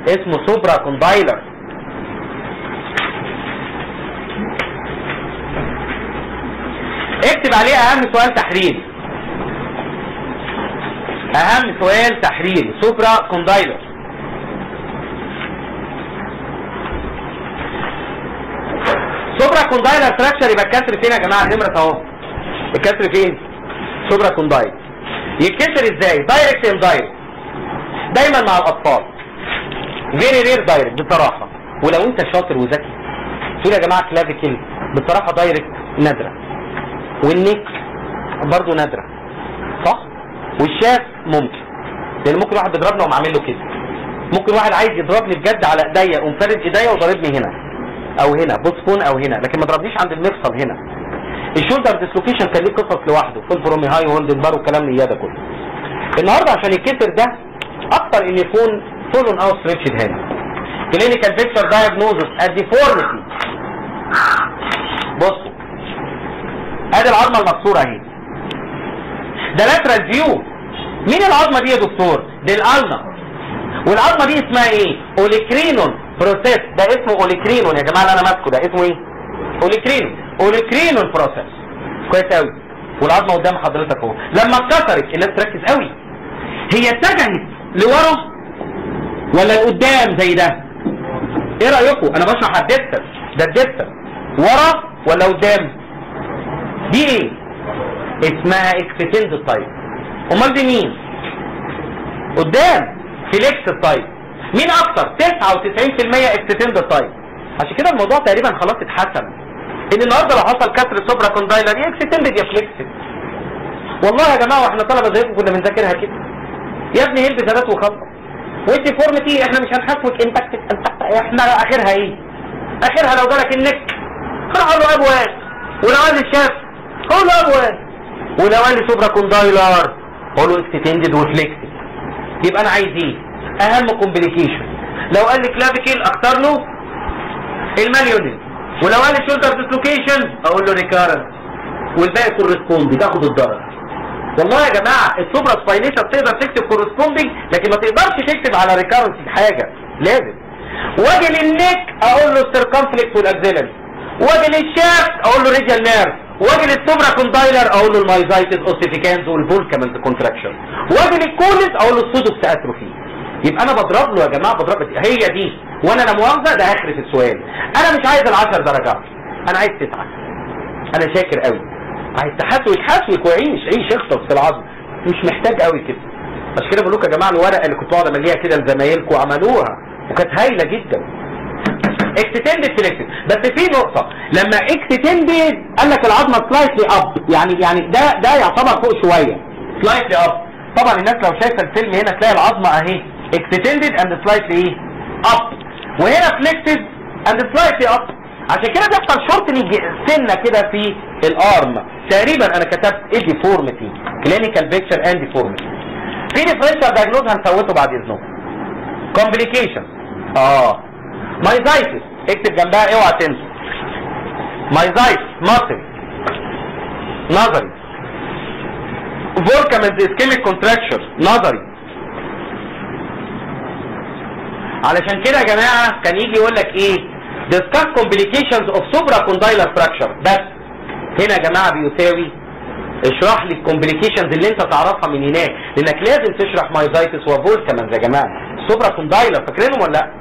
اسمه سوبرا كوندايلر اكتب عليه اهم سؤال تحريري اهم سؤال تحريري سوبرا كوندايلر سوبرا كوندايلر فراكشر يبقى الكسر فين يا جماعه النمره اهو الكسر فين سوبرا كوندايل يتكسر ازاي دايركت ان دايركت دايما مع الاطفال فيري رير دايركت بصراحه ولو انت شاطر وذكي تقول يا جماعه كلافيكل بصراحه دايركت نادره والنيك برضه نادره صح والشاف ممكن لان ممكن واحد بيضربنا وقوم عامل له كده ممكن واحد عايز يضربني بجد على ايديا قوم فارد ايديا وضاربني هنا او هنا بوسفون او هنا لكن ما ضربنيش عند المفصل هنا الشولدر ديسلوكيشن كان ليه قصص لوحده فول فرومي هاي هولد بار والكلام اللي ده كله النهارده عشان يتكسر ده اكتر ان يكون فولون او ستريتشد هنا كلينيكال بيكتشر دايجنوزس الديفورميتي بصوا ادي العظمه المكسوره اهي ده لاترال فيو مين العظمه دي يا دكتور دي الالنا والعظمه دي اسمها ايه اوليكرينون بروسيس ده اسمه اوليكرينون يا جماعه اللي انا ماسكه ده اسمه ايه اوليكرينون اوليكرينون بروسيس كويس قوي والعظمه قدام حضرتك اهو لما اتكسرت الناس تركز قوي هي اتجهت لورا ولا لقدام زي ده ايه رايكم انا بشرح الديستر ده الديستر ورا ولا قدام دي ايه اسمها اكستند تايب امال دي مين قدام فليكس تايب مين اكتر 99% اكستند تايب عشان كده الموضوع تقريبا خلاص اتحسن ان النهارده لو حصل كسر سوبرا كوندايلر يا اكستندد يا فليكس والله يا جماعه واحنا طلبه زيكم كنا بنذاكرها كده يا ابني هلب ثبات وخطه والديفورميتي احنا مش هنحاسبك امباكت احنا اخرها ايه اخرها لو جالك النك راح له ابواب ولو قال الشاف قول له ابواب ولو قال لي سوبرا كوندايلر قول له اكستندد وفليكسد يبقى انا عايز ايه اهم كومبليكيشن لو قال لي كلافيكيل اختار له الماليونين ولو قال لي شولدر ديسلوكيشن اقول له ريكارنت والباقي كورسبوندي تاخد الضرر والله يا جماعه السوبرا سباينيشن تقدر تكتب كورسبوندنج لكن ما تقدرش تكتب على ريكارنسي حاجه لازم واجي للنك اقول له السيركمفلكس والاكزيلري واجي للشاف اقول له ريجال نيرف واجي للسوبرا كوندايلر اقول له المايزايتس اوسيفيكانز والفولكامنت كونتراكشن واجي للكولز اقول له السودوكس اتروفي يبقى انا بضرب له يا جماعه بضرب هي دي وانا لا مؤاخذه ده اخر في السؤال انا مش عايز ال10 درجات انا عايز تسعه انا شاكر قوي عايز تحاسبك حاسبك وعيش عيش اخطف في العظم مش محتاج قوي كده عشان كده بقول لكم يا جماعه الورقه اللي كنت بقعد امليها كده لزمايلكم عملوها وكانت هايله جدا اكستندد فليكسد بس في نقطه لما اكستندد قال لك العظمه سلايتلي اب يعني يعني ده ده يعتبر فوق شويه سلايتلي اب طبعا الناس لو شايفه الفيلم هنا تلاقي العظمه اهي اكستندد اند سلايتلي ايه اب وهنا فليكسد اند سلايتلي اب عشان كده بيحصل شورتنج سنه كده في الارم تقريبا انا كتبت ايه ديفورميتي كلينيكال بيكتشر اند ديفورميتي في ديفرنشال دايجنوز هنفوته بعد اذنكم كومبليكيشن اه مايزايتس اكتب جنبها اوعى تنسى مايزايتس ماسل نظري فولكامنت اسكيميك كونتراكشر نظري علشان كده يا جماعه كان يجي يقول لك ايه discuss complications of supracondylar fracture بس هنا يا جماعه بيساوي اشرح لي الكومبليكيشنز اللي انت تعرفها من هناك لانك لازم تشرح مايزايتس وفولكامنز يا جماعه سوبراكوندايلر فاكرينهم ولا لا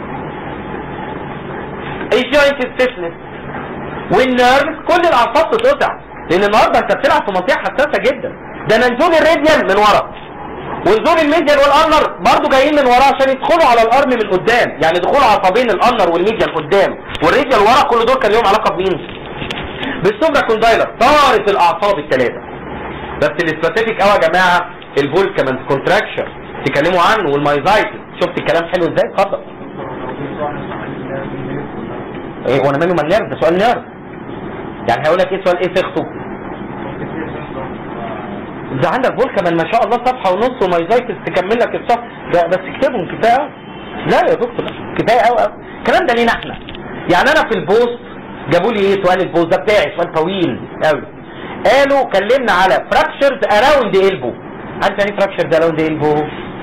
الجوينت ستيفنس والنيرفز كل الاعصاب تتقطع لان النهارده انت بتلعب في منطقه حساسه جدا ده انا نزول الراديال من ورا ونزول الميديال والانر برضو جايين من ورا عشان يدخلوا على الارم من قدام يعني دخول عصبين الانر والميديال قدام والراديال ورا كل دول كان لهم علاقه بمين بالسوبرا كوندايلر طارت الاعصاب الثلاثه بس السبيسيفيك قوي يا جماعه الفولكامنت كونتراكشن تكلموا عنه والمايزايتس شفت الكلام حلو ازاي اتفضل ايه وانا ماله من نيرف ده سؤال نيرف يعني هقول لك ايه سؤال ايه سخته ده عندك فول كمان ما شاء الله صفحه ونص ومايزايتس تكمل لك الصف ده بس اكتبهم كفايه قوي لا يا دكتور كفايه قوي قوي الكلام ده لينا احنا يعني انا في البوست جابوا لي ايه سؤال البوست ده بتاعي سؤال طويل قوي قالوا كلمنا على فراكشرز اراوند البو عارف يعني فراكشرز اراوند البو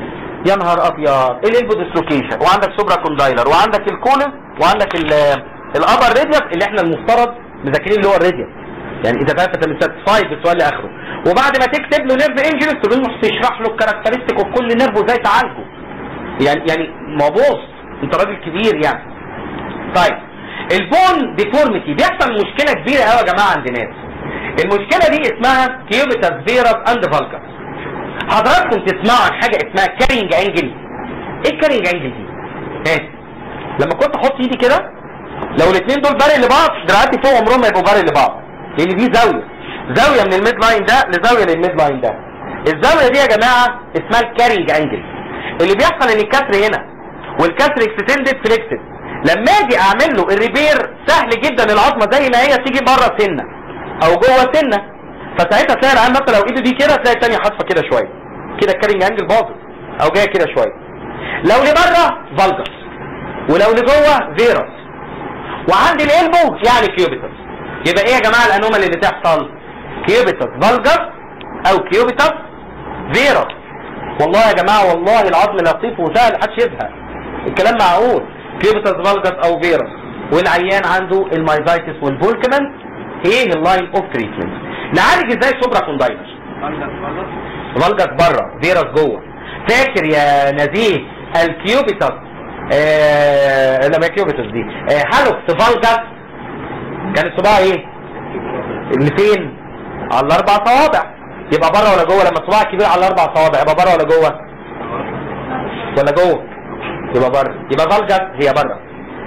يا نهار ابيض الالبو ديسلوكيشن وعندك سوبرا كوندايلر وعندك الكولن وعندك الابر ريديوس اللي احنا المفترض مذاكرين اللي هو الريديوس يعني اذا فاهم انت ساتسفايد بالسؤال لاخره وبعد ما تكتب له نيرف انجري تروح تشرح له الكاركترستيك اوف كل نيرف وازاي تعالجه يعني يعني موضوع انت راجل كبير يعني طيب البون ديفورميتي بيحصل مشكله كبيره قوي يا جماعه عند ناس المشكله دي اسمها كيوبيتاس فيروس اند فالكس حضراتكم تسمعوا عن حاجه اسمها كارينج انجل ايه الكارينج انجل دي ايه لما كنت احط ايدي كده لو الاثنين دول باري لبعض دراعاتي فوق عمرهم ما يبقوا باري لبعض لان دي زاويه زاويه من الميد لاين ده لزاويه للميد لاين ده الزاويه دي يا جماعه اسمها الكارينج انجل اللي بيحصل ان الكسر هنا والكسر اكستندد فليكسد لما اجي اعمل له الريبير سهل جدا العظمه زي ما هي تيجي بره سنه او جوه سنه فساعتها تلاقي العيال مثلا لو ايده دي كده تلاقي الثانيه حاطه كده شويه كده الكارينج انجل باظت او جايه كده شويه لو لبره فالجس ولو لجوه فيروس وعند الالبو يعني كيوبيتس يبقى ايه يا جماعه الانومال اللي تحصل كيوبيتس فالجس او كيوبيتس فيروس والله يا جماعه والله العظم لطيف وسهل محدش يزهق الكلام معقول كيوبيتس فالجس او فيروس والعيان عنده المايزايتس والفولكمان ايه اللاين اوف تريتمنت نعالج ازاي سوبرا كوندايلر فالجس بره فيروس جوه فاكر يا نزيه الكيوبيتس آه لما كيوبيتس دي آه هالوكس فالجس كان الصباع ايه اللي فين على الاربع صوابع يبقى بره ولا جوه لما الصباع الكبير على الاربع صوابع يبقى بره ولا جوه ولا جوه يبقى بره يبقى فالجس هي بره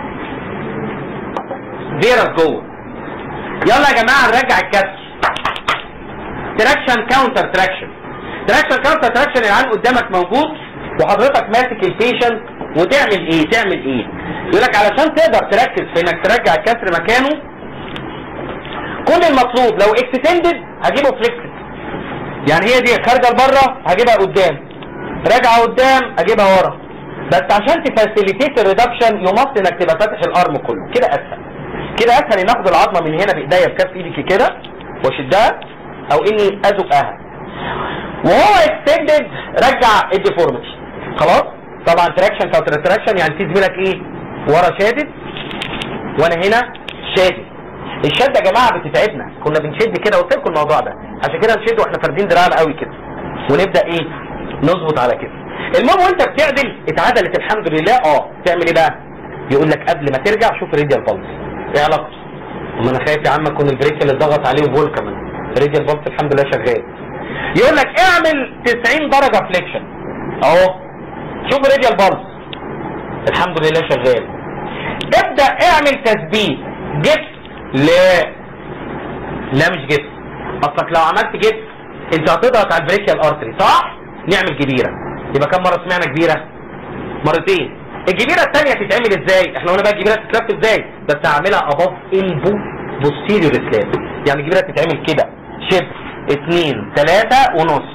فيروس جوه يلا يا جماعه نرجع الكسر تراكشن كاونتر تراكشن تراكشن كاونتر تراكشن العين قدامك موجود وحضرتك ماسك البيشنت وتعمل ايه تعمل ايه يقول لك علشان تقدر تركز في انك ترجع الكسر مكانه كل المطلوب لو اكستندد هجيبه فليكسد يعني هي دي خارجه لبره هجيبها قدام راجعه قدام اجيبها ورا بس عشان تفاسيليتيت الريدكشن يمص انك تبقى فاتح الارم كله كده اسهل كده اسهل اني اخد العظمه من هنا بايديا بكف ايدي كده واشدها او اني ازقها وهو اكستندد رجع الديفورميتي خلاص طبعا تراكشن كاونتر تراكشن يعني في زميلك ايه ورا شادد وانا هنا شادد الشد يا جماعه بتتعبنا كنا بنشد كده قلت لكم الموضوع ده عشان كده نشد واحنا فاردين دراعنا قوي كده ونبدا ايه نظبط على كده المهم وانت بتعدل اتعدلت الحمد لله اه تعمل ايه بقى يقول لك قبل ما ترجع شوف ريديال بالز ايه علاقته ما انا خايف يا عم اكون البريك اللي ضغط عليه فول كمان ريديال بالز الحمد لله شغال يقول لك اعمل 90 درجه فليكشن اهو شوف ريديال بالز الحمد لله شغال ابدا اعمل تثبيت جبت لا لا مش جبت اصلك لو عملت جبت انت هتضغط على البريكيال ارتري صح نعمل كبيره يبقى كم مره سمعنا كبيره مرتين الجبيره الثانيه تتعمل ازاي احنا قلنا بقى الجبيره تتلف ازاي بس هعملها اباف البو بوستيريور سلاب يعني الجبيره تتعمل كده شبر اتنين تلاتة ونص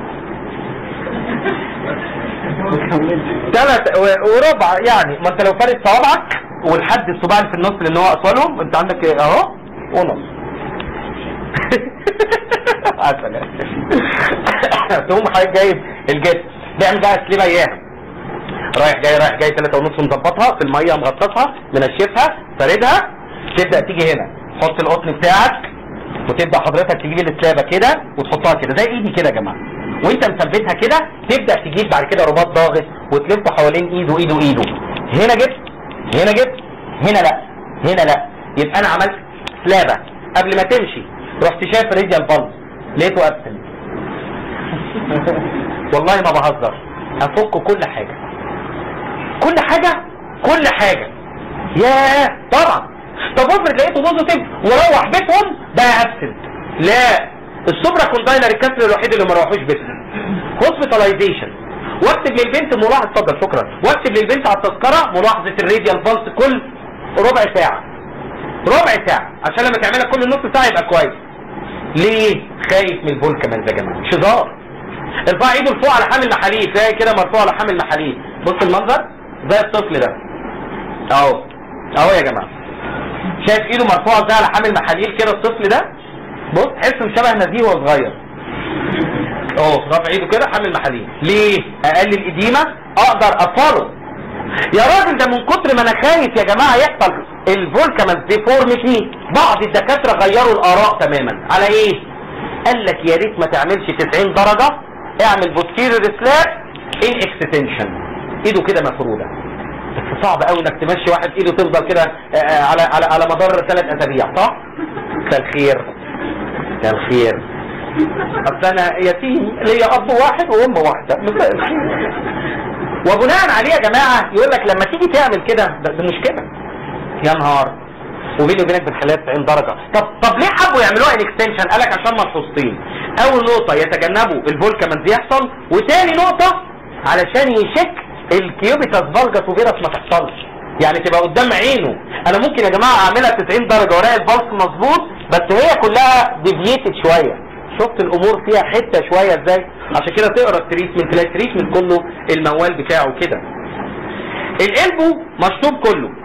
تلات وربع يعني ما انت لو فارد صوابعك والحد الصباع اللي في النص لان هو اطولهم انت عندك ايه اهو ونص عسل تقوم حضرتك جايب الجسم نعمل بقى سليبه اياها رايح جاي رايح جاي ثلاثة ونص مظبطها في المية مغطسها منشفها فاردها تبدأ تيجي هنا تحط القطن بتاعك وتبدأ حضرتك تجيب السلابة كده وتحطها كده زي ايدي كده يا جماعة وانت مثبتها كده تبدأ تجيب بعد كده رباط ضاغط وتلف حوالين ايده ايده ايده هنا جبت هنا جبت هنا لا هنا لا يبقى انا عملت سلابة قبل ما تمشي رحت شايف رجل بلز لقيته ابسل والله ما بهزر هفك كل حاجة كل حاجة كل حاجة ياه طبعا طب افرض لقيته بوزيتيف وروح بيتهم بقى ابسنت لا السوبرا كوندايلر الكسر الوحيد اللي ما روحوش بيتهم هوسبيتاليزيشن واكتب للبنت ملاحظه اتفضل شكرا واكتب للبنت على التذكره ملاحظه الراديال بالس كل ربع ساعه ربع ساعه عشان لما تعملها كل نص ساعه يبقى كويس ليه خايف من البول كمان يا جماعه مش هزار ارفع ايده لفوق على حامل محاليل تلاقي كده مرفوع على حامل محاليل بص المنظر زي الطفل ده اهو اهو يا جماعه شايف ايده مرفوعه زي على حامل محاليل كده الطفل ده بص تحس شبه نزيه وهو صغير اهو رافع ايده كده حامل محاليل ليه اقلل الاديمه اقدر افولو يا راجل ده من كتر ما انا خايف يا جماعه يحصل الفولكامنز ديفورميتي بعض الدكاتره غيروا الاراء تماما على ايه قال لك يا ريت ما تعملش 90 درجه اعمل بوستيريور سلاب ان اكستنشن ايده كده مفروده بس صعب قوي انك تمشي واحد ايده تفضل كده آه، آه، على على على مدار ثلاث اسابيع صح؟ مساء الخير مساء الخير اصل انا يتيم ليا اب واحد وام واحده مساء الخير وبناء عليه يا جماعه يقول لك لما تيجي تعمل كده ده, ده مشكله يا نهار وبيني وبينك بنخليها 90 درجه طب طب ليه حبوا يعملوها اكستنشن قال لك عشان ملحوظتين اول نقطه يتجنبوا الفولكامنز يحصل وتاني نقطه علشان يشك الكيوبيتاس فالجاس وفيروس ما تحصلش يعني تبقى قدام عينه انا ممكن يا جماعه اعملها 90 درجه وراقي البلس مظبوط بس هي كلها ديفييتد شويه شفت الامور فيها حته شويه ازاي عشان كده تقرا التريتمنت تلاقي التريتمنت كله الموال بتاعه كده القلبو مشطوب كله